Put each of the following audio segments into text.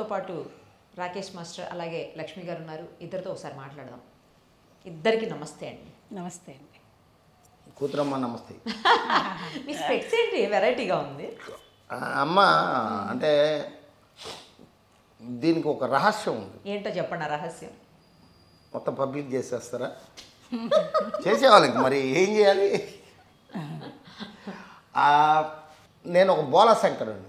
పాటు రాకేష్ మాస్టర్ అలాగే లక్ష్మి గారు ఉన్నారు ఇద్దరితో ఒకసారి మాట్లాడదాం ఇద్దరికి నమస్తే అండి నమస్తే అండి కూతురమ్మ నమస్తే మీ స్పెక్స్ ఏంటి వెరైటీగా ఉంది ఆ, అమ్మ అంటే దీనికి ఒక రహస్యం ఉంది ఏంటో చెప్పండి ఆ రహస్యం మొత్తం పబ్లిక్ చేసేస్తారా చేసేవాళ్ళకి మరి ఏం చేయాలి ఆ, నేను ఒక బోల శంకరుని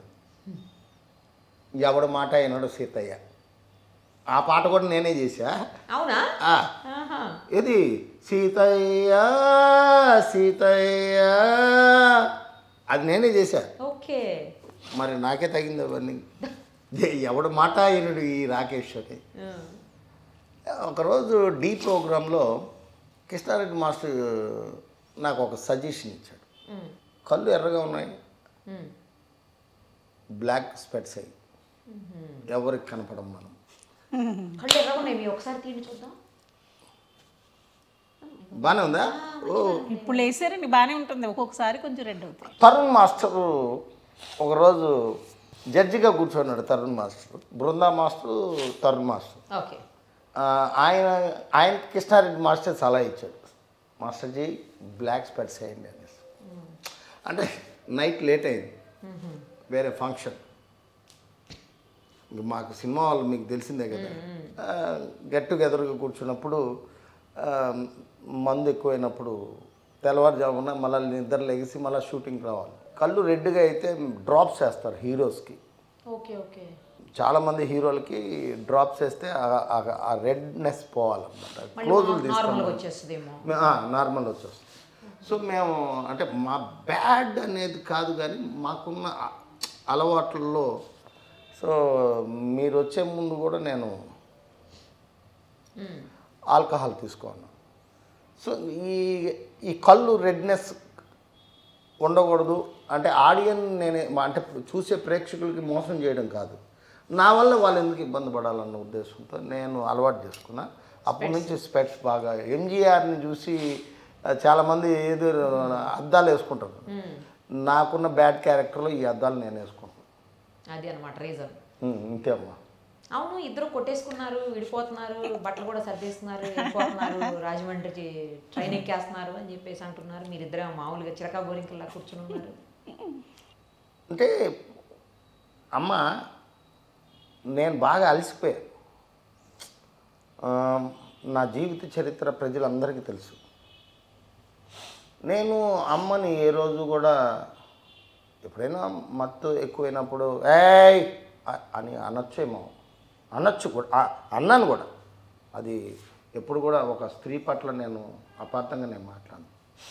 ఎవడు మాట అయినాడు సీతయ్య ఆ పాట కూడా నేనే చేశా అవునా ఆ, ఆహా. ఇది సీతయ్య సీతయ్య అది నేనే చేశా ఓకే మరి నాకే తగింది అవన్నీ ఏ- ఎవడు మాట అయినడు ఈ రాకేష్ అని ఆ. ఒకరోజు డి ప్రోగ్రాంలో కృష్ణారెడ్డి మాస్టర్ నాకు ఒక సజెషన్ ఇచ్చాడు ఉమ్. కళ్ళు ఎర్రగా ఉన్నాయి ఉమ్. బ్లాక్ స్పెట్స్ అయ్యి ఎవరికి కనపడం మనం కళ్ళు ఎర్రగా ఉన్నాయి మీ ఒకసారి తీయండి చూద్దాం బాగానే ఉందా ఓ ఇప్పుడు వేసారండి బాగానే ఉంటుంది ఒక్కొక్కసారి కొంచెం రెడ్ అవుతాయి తరుణ్ మాస్టర్ ఒకరోజు జడ్జిగా కూర్చున్నాడు Tarun master Brinda master Tarun master okay ఆ, ఆయన ఆయన కృష్ణారెడ్డి మాస్టర్ సలహా ఇచ్చాడు మాస్టర్జీ బ్లాక్ స్పెట్స్ వేయండి అనేసి అంటే నైట్ లేట్ అయింది వేరే ఫంక్షన్ ఇంక మాకు సినిమా వాళ్ళు మీకు తెలిసిందే కదా గెట్ టుగెదర్గా కూర్చున్నప్పుడు ఆ, మందు ఎక్కువైనప్పుడు తెల్లవారుజామున మళ్ళీ నిద్ర లెగిసి మళ్ళీ షూటింగ్ రావాలి కళ్ళు రెడ్గా అయితే డ్రాప్స్ వేస్తారు హీరోస్కి ఓకే ఓకే చాలామంది హీరోలకి డ్రాప్స్ వేస్తే ఆ- ఆ- ఆ రెడ్నెస్ పోవాలన్నమాట మళ్ళీ క్లోజులు నార్మల్గా తీసుకున్నాం వచ్చేస్తుందేమో నార్మల్ వచ్చేస్తుంది సో మేము అంటే మా బ్యాడ్ అనేది కాదు కానీ మాకున్న అ- అలవాట్లలో సో మీరు వచ్చే ముందు కూడా నేను ఉమ్. ఆల్కహాల్ తీసుకోను సో ఈ ఈ కళ్ళు రెడ్నెస్ ఉండకూడదు అంటే ఆడియన్ నేనే మా- అంటే చూసే ప్రేక్షకులకి మోసం చేయడం కాదు నా వల్ల వాళ్ళు ఎందుకు ఇబ్బంది పడాలన్న ఉద్దేశంతో నేను అలవాటు చేసుకున్నా అప్పటి నుంచి స్పెట్స్ బాగా ఎంజీఆర్ని చూసి ఆ, చాలామంది ఏదో అద్దాలు వేసుకుంటారు ఉమ్. నాకున్న బ్యాడ్ క్యారెక్టర్లో ఈ అద్దాలు నేను వేసుకుంటాను అది అనమాట రీజన్ ఉమ్, ఇంతే అమ్మా అవును ఇద్దరు కొట్టేసుకున్నారు విడిపోతున్నారు బట్టలు కూడా సర్దేస్తున్నారు వెళ్ళిపోతున్నారు రాజమండ్రికి ట్రైన్ ఎక్కేస్తున్నారు అని చెప్పేసి అంటున్నారు మీరిద్దరే మామూలుగా చిరకా గోరింకల్లా కూర్చుని ఉన్నారు అంటే అమ్మ నేను బాగా అలసిపోయాను ఆ, నా జీవిత చరిత్ర ప్రజలందరికీ తెలుసు నేను అమ్మని ఏ రోజు కూడా ఎప్పుడైనా మత్తు ఎక్కువైనప్పుడు ఏయ్ అ- అని అనొచ్చేమో అనొచ్చు కూడా ఆ, అన్నాను కూడా అది ఎప్పుడు కూడా ఒక స్త్రీ పట్ల నేను అపార్థంగా నేను మాట్లాడను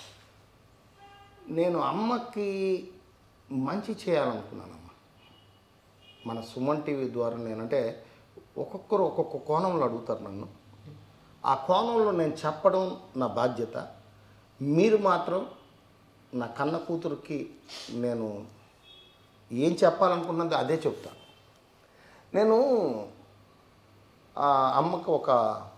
నేను అమ్మకి మంచి చేయాలనుకున్నానమ్మా మన సుమన్ టీవీ ద్వారా నేనంటే ఒక్కొక్కరు ఒక్కొక్క కోణంలో అడుగుతారు నన్ను ఆ కోణంలో నేను చెప్పడం నా బాధ్యత మీరు మాత్రం నా కన్న కూతురికి నేను ఏం చెప్పాలనుకున్నది అదే చెప్తాను నేను ఆ అమ్మకు ఒక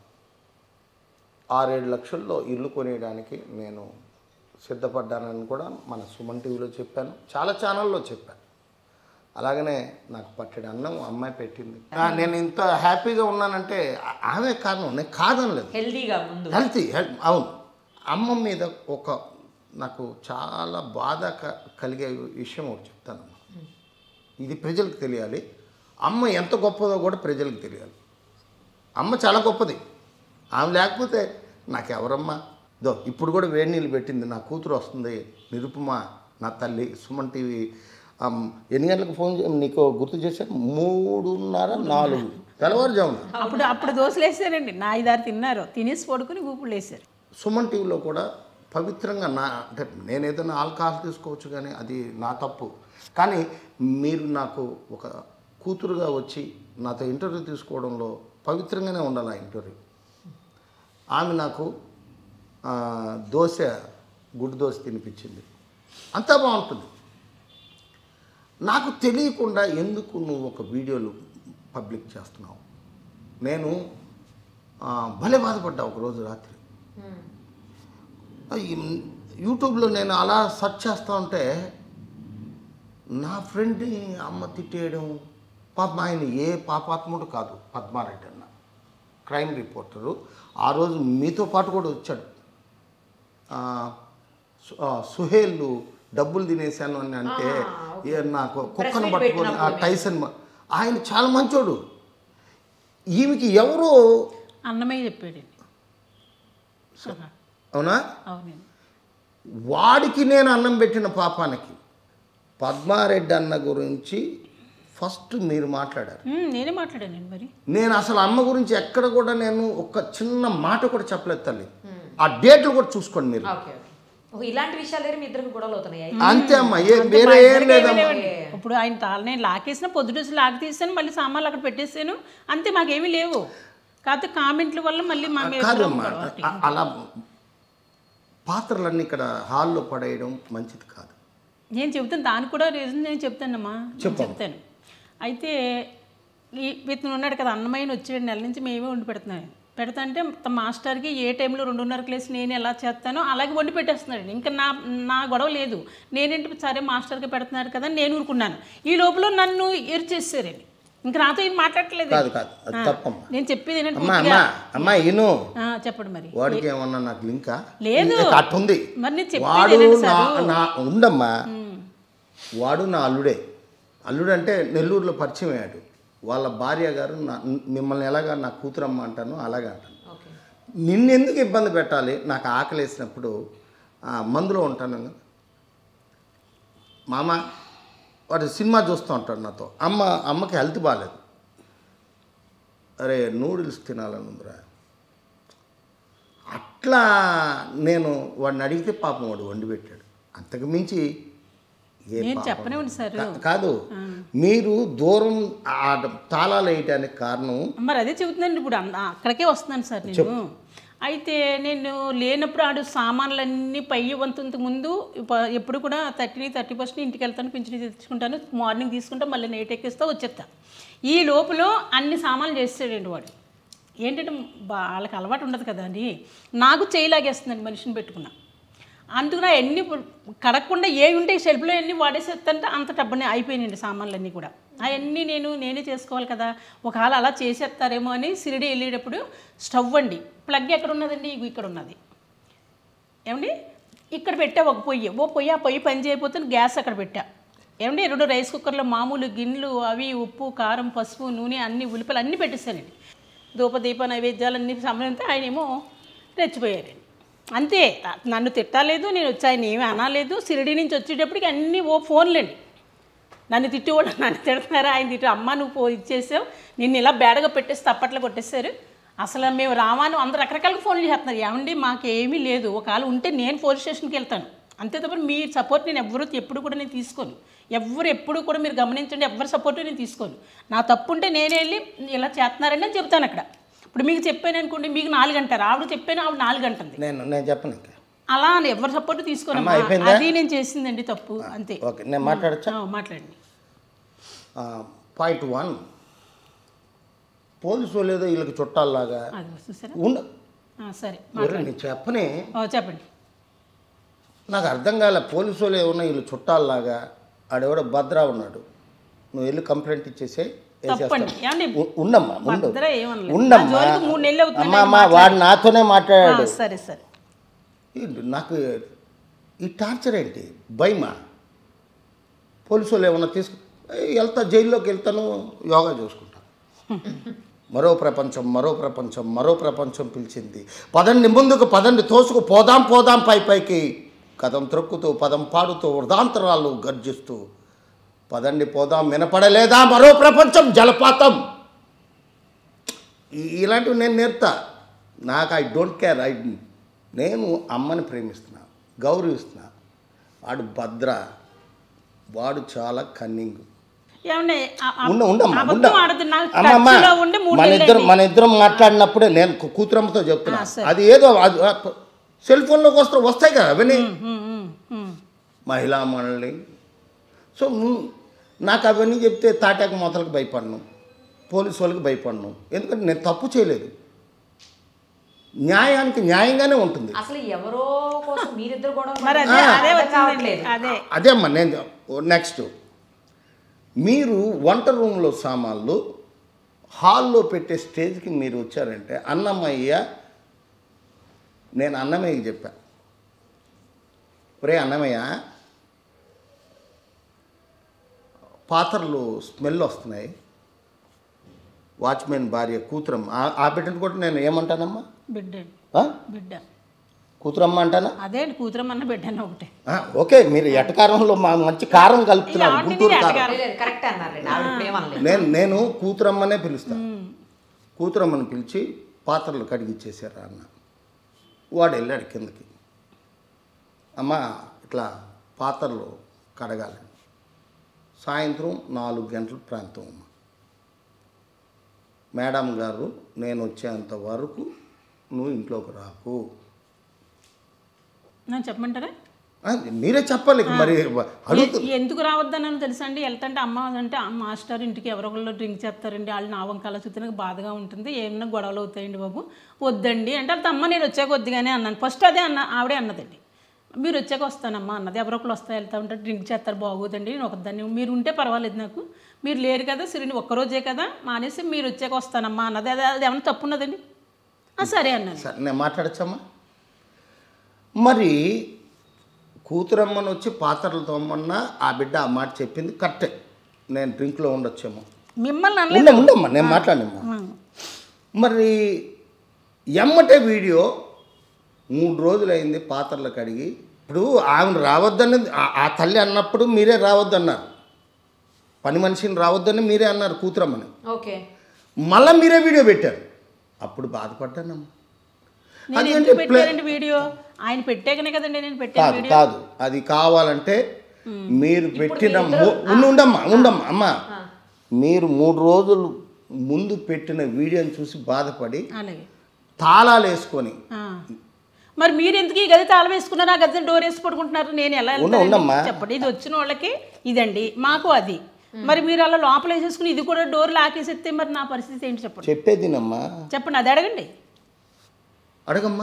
ఆరేడు లక్షల్లో ఇల్లు కొనేయడానికి నేను సిద్ధపడ్డానని కూడా మన సుమన్ టీవీలో చెప్పాను చాలా ఛానల్లో చెప్పాను అలాగనే నాకు పట్టెడు అన్నం అమ్మాయి పెట్టింది ఆ, నేను ఇంత హ్యాపీగా ఉన్నానంటే ఆ- ఆమె కారణం నేను కాదనలేదు హెల్దీగా ముందు హెల్తీ హెల్ అవును అమ్మ మీద ఒక నాకు చాలా బాధ క- కలిగే విషయం ఒకటి చెప్తాను ఇది ప్రజలకు తెలియాలి అమ్మ ఎంత గొప్పదో కూడా ప్రజలకు తెలియాలి అమ్మ చాలా గొప్పది ఆమె లేకపోతే నాకెవరమ్మా దో ఇప్పుడు కూడా వేడి నీళ్ళు పెట్టింది నా కూతురు వస్తుంది నిరుపమ నా తల్లి సుమన్ టీవీ అమ్, ఎన్ని గంటలకు ఫోన్ చే- నీకు గుర్తు చేశాను మూడున్నర నాలుగు తెల్లవారుజామున అప్పుడు అప్పుడు దోశలు వేసారండి నా ఐదారు తిన్నారు తినేసి పడుకుని గూపులు వేసారు సుమన్ టీవీలో కూడా పవిత్రంగా నా అంటే నేను ఏదైనా ఆల్కహాల్ తీసుకోవచ్చు కానీ అది నా తప్పు కానీ మీరు నాకు ఒక కూతురుగా వచ్చి నాతో ఇంటర్వ్యూ తీసుకోవడంలో పవిత్రంగానే ఉండాలి ఆ ఇంటర్వ్యూ ఆమె నాకు ఆ, దోశ గుడ్డు దోశ తినిపించింది అంతా బాగుంటుంది నాకు తెలియకుండా ఎందుకు నువ్వు ఒక వీడియోలు పబ్లిక్ చేస్తున్నావు నేను ఆ, భలే బాధపడ్డా ఒకరోజు రాత్రి ఉమ్. ఈ యూట్యూబ్లో నేను అలా సెర్చ్ చేస్తూ ఉంటే నా ఫ్రెండ్ని అమ్మ తిట్టేయడం పాపం ఆయన ఏ పాపాత్ముడు కాదు పద్మారెడ్డి అన్న క్రైమ్ రిపోర్టరు ఆ రోజు మీతో పాటు కూడా వచ్చాడు ఆ, సు- ఆ, సుహేల్ డబ్బులు తినేశాను అని అంటే ఏ నాకు కుక్కను meet పట్టుకొని ఆ పెట్టినప్పుడు టైసన్ మ- ఆయన చాలా మంచోడు ఈమెకి ఎవరో అన్నమయ్య చెప్పాడండి ఆహా, అవునా అవునండి వాడికి నేను అన్నం పెట్టిన పాపానికి పద్మారెడ్డి అన్న గురించి ఫస్ట్ మీరు మాట్లాడారు ఉమ్, నేనే మాట్లాడానండి మరి నేను అసలు అమ్మ గురించి ఎక్కడ కూడా నేను ఒక చిన్న మాట కూడా చెప్పలేదు తల్లి ఆ డేట్లు కూడా చూసుకోండి మీరు ఓకే ఓకే ఓ, ఇలాంటి విషయాలు లేరు మీ ఇద్దరికి గొడవలు అవుతున్నాయి అంతే అమ్మా ఏ వేరే ఏం లేదమ్మా ఇప్పుడు ఆయన తాళనే లాకేసిన పొద్దుటూసి లాక్ తీసాను మళ్ళీ సామాన్లు అక్కడ పెట్టేసాను అంతే మాకేమీ లేవు కాకపోతే కామెంట్ల వల్ల మళ్ళీ మా మీద కాదమ్మా గొడవ. అ- అలా పాత్రలన్నీ ఇక్కడ హాల్లో పడేయడం మంచిది కాదు నేను చెబుతాను దానికి కూడా రీజన్ నేను చెప్తానమ్మా నేను చెప్పమ్మా. చెప్తాను అయితే ఈ ఇతను ఉన్నాడు కదా అన్నమయ్యని వచ్చాడు నెల నుంచి మేమే వండి పెడుతున్నాను పెడతా అంటే తమ మాస్టర్కి ఏ టైంలో రెండున్నర క్లాస్ నేను ఎలా చేస్తానో అలాగే వండి పెట్టేస్తున్నాడు ఇంకా నా నా గొడవ లేదు నేనేంటి సరే మాస్టర్కి పెడుతున్నాడు కదా అని నేను ఊరుకున్నాను ఈ లోపల నన్ను ఎరిచేసారండి ఇంకా నాతో ఏం మాట్లాడట్లేదు కాదు కాదు అది తప్పమ్మా నేను చెప్పేది ఏంటంటే అమ్మా అమ్మా అమ్మా ఇను ఆ, చెప్పండి మరి వాడికి ఏమన్నా నాకు లింకా లేదు. అట్టుంది మరి నేను చెప్పేది వాడు ఏంటంటే నా సారు నా ఉండమ్మా వాడు నా అల్లుడే అల్లుడు అంటే నెల్లూరులో పరిచయం అయ్యాడు వాళ్ళ భార్య గారు నా మిమ్మల్ని ఎలాగా నా కూతురమ్మ అంటాను అలాగే అంటాను ఓకే నిన్నెందుకు ఇబ్బంది పెట్టాలి నాకు ఆకలి వేసినప్పుడు ఆ, మందులో ఉంటాను కదా. మామ వాడు సినిమా చూస్తూ ఉంటాడు నాతో అమ్మ అమ్మకి హెల్త్ బాగాలేదు అరే నూడిల్స్ తినాలని ఉందిరా అట్లా నేను వాడిని అడిగితే పాపం వాడు వండి పెట్టాడు అంతకు మించి ఏ నేను పాపం. చెప్పనివ్వండి సార్ కా- కాదు మీరు దూరం ఆ తాళాలు వేయటానికి కారణం మరి అదే చెబుతున్నాను ఇప్పుడు అన్న- అక్కడికే వస్తున్నాను సార్ నేను అయితే నేను లేనప్పుడు ఆడు సామాన్లన్నీ పై వంతు ముందు ప- ఎప్పుడు కూడా థర్టీ థర్టీ పర్సెంట్ ఇంటికి వెళ్తాను పింఛన్ తెచ్చుకుంటాను మార్నింగ్ తీసుకుంటా మళ్ళీ నైట్ ఎక్కిస్తా వచ్చేస్తా ఈ లోపల అన్ని సామాన్లు చేస్తాడండి వాడు ఏంటంటే బా- వాళ్ళకి అలవాటు ఉండదు కదా అని నాకు చేయలాగేస్తుందండి మనిషిని పెట్టుకున్నా అందుకని అన్ని కడగకుండా ఏ ఉంటే షెల్ఫ్లో అన్ని వాడేసేస్తంటే అంత డబ్బుని అయిపోయినాయండి సామాన్లన్నీ కూడా అవన్నీ నేను నేనే చేసుకోవాలి కదా ఒకవేళ అలా చేసేస్తారేమో అని సిరిడి వెళ్ళేటప్పుడు స్టవ్ అండి ప్లగ్ ఎక్కడ ఉన్నదండి ఇగో ఇక్కడ ఉన్నది ఏమండి ఇక్కడ పెట్టా ఒక పొయ్యి ఓ పొయ్యి ఆ పొయ్యి పని చేయకపోతే గ్యాస్ అక్కడ పెట్టా ఏమండి రెండు రైస్ కుక్కర్లో మామూలు గిన్నెలు అవి ఉప్పు కారం పసుపు నూనె అన్ని ఉల్లిపాయలు అన్నీ పెట్టేశానండి ధూపదీప నైవేద్యాలన్నీ సమయంతో ఆయనేమో రెచ్చిపోయారండి అంతే నన్ను తిట్టలేదు నేను వచ్చి ఆయన ఏమీ అనలేదు సిరిడి నుంచి వచ్చేటప్పటికి అన్నీ ఓ ఫోన్లండి నన్ను తిట్టేవాడు నన్ను తిడుతున్నారా ఆయన తిట్టు అమ్మ నువ్వు పో ఇచ్చేసావు నిన్ను ఇలా బేడగా పెట్టేసి తప్పట్లో కొట్టేశారు అసలు మేము రామాను అందరు రకరకాల ఫోన్లు చేస్తున్నారు ఏమండి మాకేమీ లేదు ఒకవేళ ఉంటే నేను పోలీస్ స్టేషన్కి వెళ్తాను అంతే తప్ప మీ సపోర్ట్ నేను ఎవ్వరూ ఎప్పుడు కూడా నేను తీసుకోను ఎవ్వరు ఎప్పుడు కూడా మీరు గమనించండి ఎవరి సపోర్ట్ నేను తీసుకోను నా తప్పు ఉంటే నేనే వెళ్ళి ఇలా చేస్తున్నారని నేను చెప్తాను అక్కడ ఇప్పుడు మీకు చెప్పాను అనుకోండి మీకు నాలుగు అంటారు ఆవిడ చెప్పాను ఆవిడ నాలుగు అంటుంది నేను నేను చెప్పను ఇంకా అలా అని ఎవరి సపోర్ట్ తీసుకోను అమ్మా, అయిపోయిందా? అది నేను చేసిందండి తప్పు అంతే ఓకే నేను మాట్లాడచ్చా ఆ, మాట్లాడండి పాయింట్ వన్ పోలీసు వాళ్ళు ఏదో వీళ్ళకి చుట్టాల్లాగా అది చూసారా ఉండ ఆ, సరే ఒరేయ్, నేను చెప్పని ఓ, చెప్పండి నాకు అర్థం కాలే పోలీసు వాళ్ళు ఏమన్నా వీళ్ళు చుట్టాల్లాగా ఆడెవడో భద్రా ఉన్నాడు నువ్వు వెళ్ళి కంప్లైంట్ ఇచ్చేసే తప్పండి ఏమండి ఉండమ్మా ఉండు భద్ర ఏమనలేదు. ఉండమ్మా నా జోలికి మూడు నెలలు అవుతుంది అమ్మా అమ్మా వాడు నాతోనే ఆ, మాట్లాడాడు సరే సరే ఏంటి నాకు ఈ టార్చర్ ఏంటి భయమా పోలీసు వాళ్ళు ఏమన్నా తీసుకు "ఏయ్, వెళ్తా జైల్లోకి వెళ్తాను యోగా చూసుకుంటాను మరో ప్రపంచం మరో ప్రపంచం మరో ప్రపంచం పిలిచింది పదండి ముందుకు పదండి తోసుకు పోదాం పోదాం పై పైకి కథం త్రొక్కుతూ పదం పాడుతూ వృధాంతరాలు గర్జిస్తూ పదండి పోదాం వినపడలేదా మరో ప్రపంచం జలపాతం ఈ- ఇలాంటివి నేను నేర్తా నాకు ఐ డోంట్ కేర్ ఐ నేను అమ్మని ప్రేమిస్తున్నా గౌరవిస్తున్నా వాడు భద్ర వాడు చాలా కన్నింగ్ ఏమండి ఆ- ఆ- ఉండ ఉండమ్మా ఉండ అబద్ధం ఆడుతున్నా నాకు అమ్మమ్మ, టచ్లో ఉండి మూడు మన నెలలు ఇద్దరం అయింది. మన ఇద్దరం మాట్లాడినప్పుడే నేను కు- కూతురమ్మతో చెప్తున్నా ఆ, సరే. అది ఏదో అది సెల్ ఫోన్లోకి వస్తే వస్తాయి కదా అవన్నీ ఉమ్, ఉమ్, ఉమ్. మహిళా మండలి సో నువ్వు నాకు అవన్నీ చెప్తే తాటాకు మొదలకు భయపడను పోలీసు వాళ్ళకి భయపడను ఎందుకంటే నేను తప్పు చేయలేదు న్యాయానికి న్యాయంగానే ఉంటుంది అసలు ఎవరో కోసం మీరిద్దరు గొడవ మరి అదే పడుతున్నారు. అదే అర్థం వచ్చిందండి కావట్లేదు. అదే అదే అమ్మా నేను నెక్స్ట్ మీరు వంట రూమ్లో సామాన్లు హాల్లో పెట్టే స్టేజ్కి మీరు వచ్చారంటే అన్నమయ్య నేను అన్నమయ్యకి చెప్పా ఒరే అన్నమయ్య పాత్రలు స్మెల్ వస్తున్నాయి వాచ్మెన్ భార్య కూతురమ్మ ఆ- ఆ బిడ్డను కూడా నేను ఏమంటానమ్మా బిడ్డ అండి ఆ? బిడ్డ కూతురమ్మ అంటానా అదే అండి కూతురమ్మన్న బిడ్డన్న ఒకటే ఆ, ఓకే మీరు ఎటకారంలో మా మంచి కారం కలుపుతున్నారు ఈ ఆంటీని గుంటూరు కారం ఎటకారం. లేదు కరెక్ట్ అన్నారండి ఆవిడ ఇప్పుడు ఏమనలేదు నేను నేను కూతురమ్మనే పిలుస్తాను కూతురమ్మని పిలిచి పాత్రలు కడిగిచ్చేసారా అన్న వాడు వెళ్ళాడు కిందకి అమ్మ ఇట్లా పాత్రలు కడగాలి సాయంత్రం నాలుగు గంటల ప్రాంతం అమ్మ మేడం గారు నేను వచ్చేంత వరకు నువ్వు ఇంట్లోకి రాకు నన్ను చెప్పమంటారా ఆ, మీరే చెప్పాలి ఇక మరి అడుగుతు ఎ- ఎందుకు రావద్దనని తెలుసా అండి వెళ్తుంటే అమ్మ అంటే అమ్మ మాస్టర్ ఇంటికి ఎవరో ఒకళ్ళు డ్రింక్ చేస్తారండి వాళ్ళు నా వంకాల చూస్తే నాకు బాధగా ఉంటుంది ఏమన్నా గొడవలు అవుతాయండి బాబు వద్దండి అంటే వాళ్ళ అమ్మ నేను వచ్చాక వద్దుగానే అన్నాను ఫస్ట్ అదే అన్న ఆవిడే అన్నదండి మీరు వచ్చాక వస్తానమ్మా అన్నది ఎవరో ఒకళ్ళు వస్తా వెళ్తా ఉంటారు డ్రింక్ చేస్తారు బాగోదండి నేను ఒకదాన్ని మీరు ఉంటే పర్వాలేదు నాకు మీరు లేరు కదా సిరిని ఒక్కరోజే కదా మానేసి మీరు వచ్చాక వస్తానమ్మా అన్నది అది అది ఏమన్నా తప్పు ఉన్నదండి "ఆ, సరే అన్నాను సరే నేను మాట్లాడచ్చమ్మా మరి కూతురమ్మని వచ్చి పాత్రలు తోమన్నా ఆ బిడ్డ ఆ మాట చెప్పింది కరెక్టే నేను డ్రింక్లో ఉండొచ్చేమో మిమ్మల్ని అనలేదు ఉండ ఉండమ్మా నేను మాట్లాడినమ్మా మరి ఎమ్మటే వీడియో మూడు రోజులైంది పాత్రలు కడిగి ఇప్పుడు ఆమెను రావద్దని ఆ- ఆ తల్లి అన్నప్పుడు మీరే రావద్దన్నారు పని మనిషిని రావద్దని మీరే అన్నారు కూతురమ్మని ఓకే మళ్ళీ మీరే వీడియో పెట్టారు అప్పుడు బాధపడ్డానమ్మా నేను అది ఎందుకు అంటే ప్లే- పెట్టానండి వీడియో ఆయన పెట్టాకనే కదండి నేను పెట్టాను కాదు వీడియో కాదు అది కావాలంటే మీరు పెట్టిన ము- ఉండు ఉండమ్మా ఉండమ్మా అమ్మా మీరు మూడు రోజులు ముందు పెట్టిన వీడియోని చూసి బాధపడి అలాగే తాళాలు వేసుకొని ఆ. మరి మీరు ఎందుకు ఈ గది తాళం వేసుకున్నారు ఆ గది డోర్ వేసి పడుకుంటున్నారు నేను ఎలా ఉండ- వెళ్తానండి? ఉండమ్మా. చెప్పండి ఇది వచ్చిన వాళ్ళకి ఇదండి మాకు అది మరి మీరు అలా లోపల వేసేసుకుని ఇది కూడా డోర్ లాకేసేస్తే మరి నా పరిస్థితి ఏంటి చెప్పండి చెప్పేదినమ్మా చెప్పండి అది అడగండి అడగమ్మా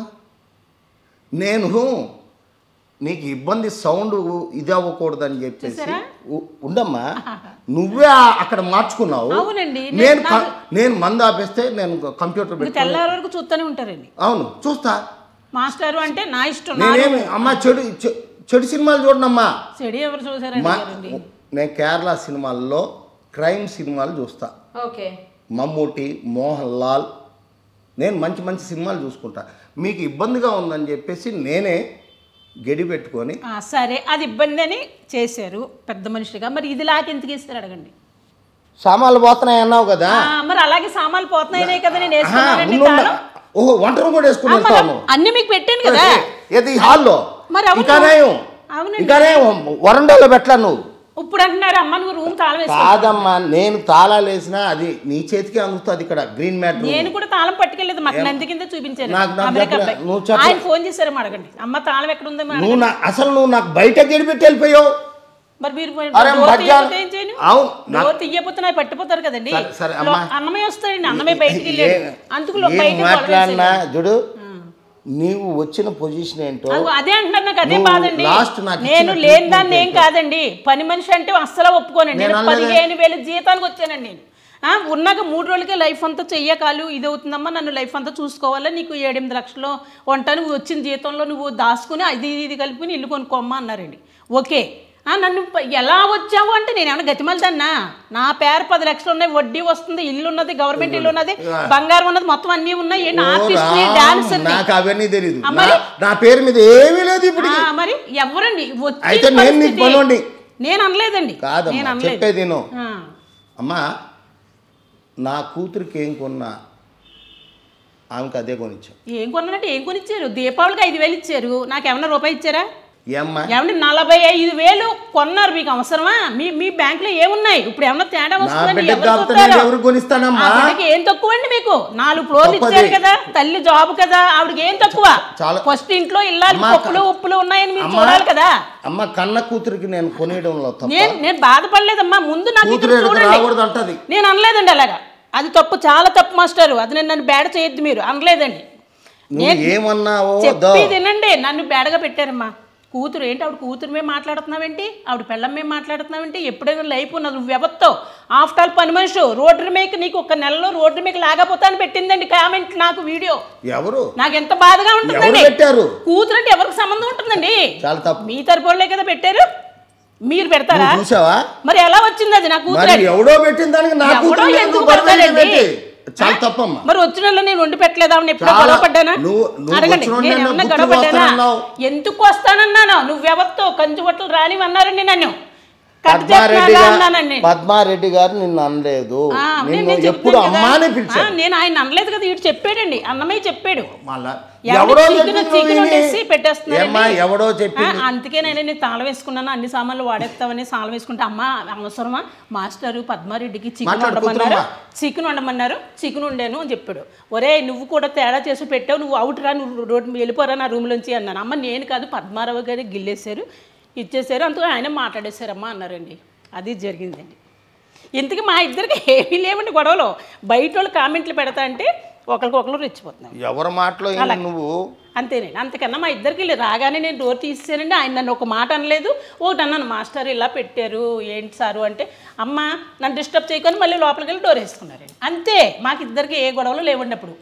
నేను నీకు ఇబ్బంది సౌండ్ ఇది అవ్వకూడదని చెప్పేసి చూసారా? ఉ- ఉండమ్మా నువ్వే ఆ- అక్కడ మార్చుకున్నావు అవునండి. నేను క- నేను మందు ఆపేస్తే నేను కంప్యూటర్ మీరు పెట్టుకుని తెల్లారి వరకు చూస్తూనే ఉంటారండి అవును చూస్తా మాస్టారు అంటే నా ఇష్టం నా నేనేమి అమ్మా చెడు చె- చెడు సినిమాలు చూడనమ్మా చెడి ఎవరు చూసారండి మా గారండి? నేను కేరళ సినిమాల్లో క్రైమ్ సినిమాలు చూస్తా ఓకే మమ్మూటి మోహన్ లాల్ నేను మంచి మంచి సినిమాలు చూసుకుంటా మీకు ఇబ్బందిగా ఉందని చెప్పేసి నేనే గడి పెట్టుకొని ఆ, సరే అది ఇబ్బంది అని చేశారు పెద్ద మనిషిగా మరి ఇది లాకి ఎందుకు ఇస్తారు అడగండి సామాన్లు పోతున్నాయి అన్నావు కదా ఆ, మరి అలాగే సామాన్లు పోతున్నాయనే కదా నేను ఆహా, వేసుకున్నానండి ఉండు, ఉండు. తాళం. ఓహో వంట రూమ్ కూడా వేసుకుని ఆ, మరి వెళ్తాను అన్ని మీకు పెట్టాను కదా ఏది హాల్లో మరి అవును. ఇకనేం అవునండి. ఇకనేం వరండాలో పెట్టలా నువ్వు ఇప్పుడు అంటున్నారు అమ్మ నువ్వు రూమ్ తాళం వేసుకో కాదమ్మా నేను తాళాలు వేసినా అది నీ చేతికి అందుతుంది ఇక్కడ గ్రీన్ మ్యాట్ రూమ్. నేను కూడా తాళం పట్టుకెళ్ళలేదు మాకు నంది కింద చూపించారు నాకు- నాకు అమెరికా చెప్పలే. అబ్బాయి. నువ్వు చెప్పలే. ఆయన ఫోన్ చేశారు అడగండి అమ్మ తాళం ఎక్కడ ఉందో మా నువ్వు నా అసలు నువ్వు నాకు బయట గడిపెట్టి వెళ్ళిపోయావు మరి మీరు అరే, డోర్ మధ్యాహ్నం- తీయకపోతే ఏం చేయను అవును, నా- డోర్ తీయకపోతే నాకు పట్టిపోతారు కదండి సరే, సరే, లో- అమ్మా. అన్నమే వస్తాడండి అన్నమే బయటికి వెళ్ళాడు ఏ- అందుకు లో- ఏం బయట గొడవ మాట్లాడినా వేసాడు. చూడు నీవు వచ్చిన పొజిషన్ ఏంటో అదిగో అదే అంటున్నారు నాకు అదే నువ్వు బాధండి last నాకు నేను ఇచ్చిన లేని treatment దాన్ని ఏం ఏంటో. కాదండి పని మనిషి అంటే అస్సలు ఒప్పుకోనండి నేను నేను అనలేదే. పదిహేను వేలు జీతానికి వచ్చానండి నేను ఆ, ఉన్నాక మూడు రోజులకే లైఫ్ అంతా చెయ్యకాలు ఇది అవుతుందమ్మా నన్ను లైఫ్ అంతా చూసుకోవాలా నీకు ఏడెనిమిది లక్షలు వంట నువ్వు వచ్చిన జీతంలో నువ్వు దాచుకుని అది ఇది ఇది కలుపుకుని ఇల్లు కొనుక్కోమ్మా అన్నారండి ఓకే ఆ, నన్ను ప- ఎలా వచ్చావు అంటే నేను ఏమైనా గతిమలదన్నా నా పేరు పది లక్షలు ఉన్నాయి వడ్డీ వస్తుంది ఇల్లు ఉన్నది గవర్నమెంట్ ఇల్లు ఉన్నది బంగారం ఉన్నది మొత్తం అన్నీ ఉన్నాయి ఓ ఆర్టిస్ట్ రామ్, డాన్సర్ నాకు అవన్నీ తెలియదు ఆ, మరి? నా పేరు మీద ఏమీ లేదు ఇప్పుడు ఆ, మరి ఎవరండి వచ్చిన అయితే నేను నీకు పరిస్థితి- పనుండి. నేను అనలేదండి నేను కాదమ్మా అనలేదు చెప్పేది విను. ఆ. అమ్మా నా కూతురికి ఏం కొన్నా ఆమెకు అదే కొనిచ్చాం ఏం కొన్నానంటే ఏం కొనిచ్చారు దీపావళికి ఐదు వేలు ఇచ్చారు నాకు ఏమన్నా రూపాయి ఇచ్చారా ఏమ్మా ఏమంటే నలభై ఐదు వేలు కొన్నారు మీకు అవసరమా మీ మీ బ్యాంకులో ఏమున్నాయి ఇప్పుడు ఏమన్నా తేడా నా వస్తుందండి బిడ్డకు ఎవరు కాకపోతే చూస్తారో? నేను ఎవరికి కొనిస్తానమ్మా ఆ బిడ్డకి ఏం తక్కువ అండి మీకు నాలుగు ఫ్లోర్లు తప్పది. ఇచ్చారు కదా తల్లి జాబ్ కదా ఆవిడకి ఏం తక్కువ చాలా- ఫస్ట్ ఇంట్లో ఇల్లాలి అమ్మా, పప్పులు ఉప్పులు ఉన్నాయని మీరు అమ్మా, చూడాలి కదా అమ్మ కన్న కూతురికి నేను కొనియడంలో తప్ప నేను నేను బాధపడలేదమ్మా ముందు నాకు ఇక్కడ కూతురు ఎక్కడికి చూడండి రాకూడదు అంటది నేను అనలేదండి అలాగా అది తప్పు చాలా తప్పు మాస్టారు అది నేను నన్ను బేడ చేయొద్దు మీరు అనలేదండి నువ్వు ఏమన్నావో దో చెప్పి తినండి నన్ను బేడగా పెట్టారమ్మా కూతురు ఏంటి ఆవిడ కూతురు మేము మాట్లాడుతున్నావేంటి ఆవిడ పెళ్ళం మేము మాట్లాడుతున్నావేంటి ఎప్పుడైనా లైఫ్ ఉన్నది నువ్వు ఎవరితో ఆఫ్టర్ ఆల్ పని మనిషి రోడ్డు మేక నీకు ఒక నెలలో రోడ్డు మేక లాగపోతాను పెట్టిందండి కామెంట్ నాకు వీడియో ఎవరు నాకు ఎంత బాధగా ఎవరు ఉంటుందండి పెట్టారు కూతురు అంటే ఎవరికి సంబంధం ఉంటుందండి చాలా తప్పు మీ తరపులే కదా పెట్టారు మీరు పెడతారా నువ్వు చూసావా మరి ఎలా వచ్చింది అది నా కూతురు మరి అని? ఎవడో పెట్టిన దానికి నా ఎవడో కూతురు ఎందుకు ఎందుకు భర్త పెడతాడండి? పెట్టి? చాలా తప్పమ్మా మరి వచ్చిన వాళ్ళు నేను వండి పెట్టలేదా ఆవిడ ఎప్పుడో చాలా- గొడవ పడ్డానా నువ్వు- నువ్వు అడగండి వచ్చిన నేను వాళ్ళని ఏమన్నా గుర్తుకు గొడవ పడ్డానా వస్తానన్నావు. ఎందుకు వస్తానన్నాను నువ్వెవరితో కంచు బట్టలు రానివన్నారండి నన్ను కట్ పద్మారెడ్డి చేస్తున్నాగా గారు అన్నానండి పద్మారెడ్డి గారు నిన్ను అనలేదు ఆ, నేను- నిన్ను నేను ఎప్పుడు చెప్తున్నాను కదా. అమ్మానే ఆ, పిలిచాను నేను ఆయన అనలేదు కదా ఇటు చెప్పాడండి అన్నమయ్య చెప్పాడు మళ్ళా ఎవడో ఎవడో చికెన్ చెప్పింది చికెన్ నువ్వు వండేసి విని. పెట్టేస్తున్నారండి. ఏమ్మా ఎవడో చెప్పి ఆ, అందుకే నేను నేను తాళం వేసుకున్నాను అన్ని సామాన్లు వాడేస్తామని తాళం వేసుకుంటే అమ్మ అవసరమా మాస్టరు పద్మారెడ్డికి చికెన్ మాట్లాడు, వండమన్నారు కూతురమ్మా. చికెన్ వండమన్నారు చికెన్ వండాను అని చెప్పాడు ఒరే నువ్వు కూడా తేడా చేసి పెట్టావు నువ్వు అవుట్ రా నువ్వు రోడ్డు మీద వెళ్ళిపోరా నా రూమ్లోంచి అన్నాను అమ్మ నేను కాదు పద్మారావు గారి గిల్లేశారు ఇచ్చేసారు అంతకు ఆయన మాట్లాడేశారమ్మా అన్నారండి అది జరిగిందండి ఇంతకీ మా ఇద్దరికి ఏమీ లేవండి గొడవలు బయట వాళ్ళు కామెంట్లు పెడతా అంటే ఒకరికొకరు రెచ్చిపోతున్నాం ఎవరి మాటలో ఈయన నువ్వు అంతేనండి అంతకన్నా మా ఇద్దరికి వెళ్ళి రాగానే నేను డోర్ తీసేసానండి ఆయన నన్ను ఒక మాట అనలేదు ఒకటి అన్నాను మాస్టర్ ఇలా పెట్టారు ఏంటి సారు అంటే అమ్మ నన్ను డిస్టర్బ్ చేయకొని మళ్ళీ లోపలికి వెళ్ళి డోర్ వేసుకున్నారండి అంతే మాకు ఇద్దరికి ఏ గొడవలు లేవండి అప్పుడు